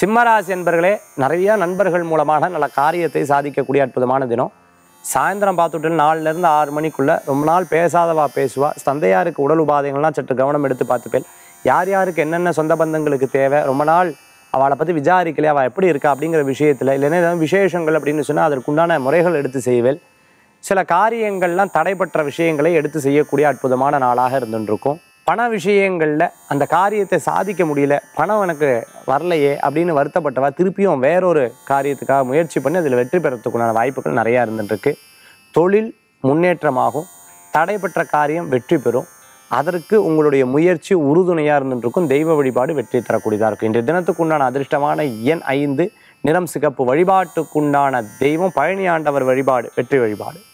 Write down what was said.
சிம்மராசி என்பர்களே நிறைய நண்பர்கள் மூலமாக நல்ல காரியத்தை சாதிக்கக்கூடிய அற்புதமான தினம் சாயந்தரம் பார்த்துட்டு நாலுலேருந்து ஆறு மணிக்குள்ளே ரொம்ப நாள் பேசாதவா பேசுவா தந்தையாருக்கு உடல் உபாதைகள்லாம் சற்று கவனம் எடுத்து பார்த்துப்பேன் யார் யாருக்கு என்னென்ன சொந்த பந்தங்களுக்கு தேவை ரொம்ப நாள் அவளை பற்றி விசாரிக்கலையே அவள் எப்படி இருக்கா அப்படிங்கிற விஷயத்தில் இல்லைன்னா ஏதாவது விசேஷங்கள் அப்படின்னு சொன்னால் அதற்குண்டான முறைகள் எடுத்து செய்வேன் சில காரியங்கள்லாம் தடைப்பட்ட விஷயங்களை எடுத்து செய்யக்கூடிய அற்புதமான நாளாக இருந்துருக்கும் பண விஷயங்களில் அந்த காரியத்தை சாதிக்க முடியல பணம் எனக்கு வரலையே அப்படின்னு வருத்தப்பட்டவா திருப்பியும் வேறொரு காரியத்துக்காக முயற்சி பண்ணி அதில் வெற்றி பெறத்துக்குண்டான வாய்ப்புகள் நிறையா இருந்துட்டுருக்கு தொழில் முன்னேற்றமாகும் தடைப்பட்ட காரியம் வெற்றி பெறும் அதற்கு உங்களுடைய முயற்சி உறுதுணையாக இருந்துருக்கும் தெய்வ வழிபாடு வெற்றி தரக்கூடியதாக இருக்கும் இன்றைய தினத்துக்குண்டான அதிர்ஷ்டமான எண் ஐந்து நிறம் சிகப்பு வழிபாட்டுக்குண்டான தெய்வம் பழனி ஆண்டவர் வழிபாடு வெற்றி வழிபாடு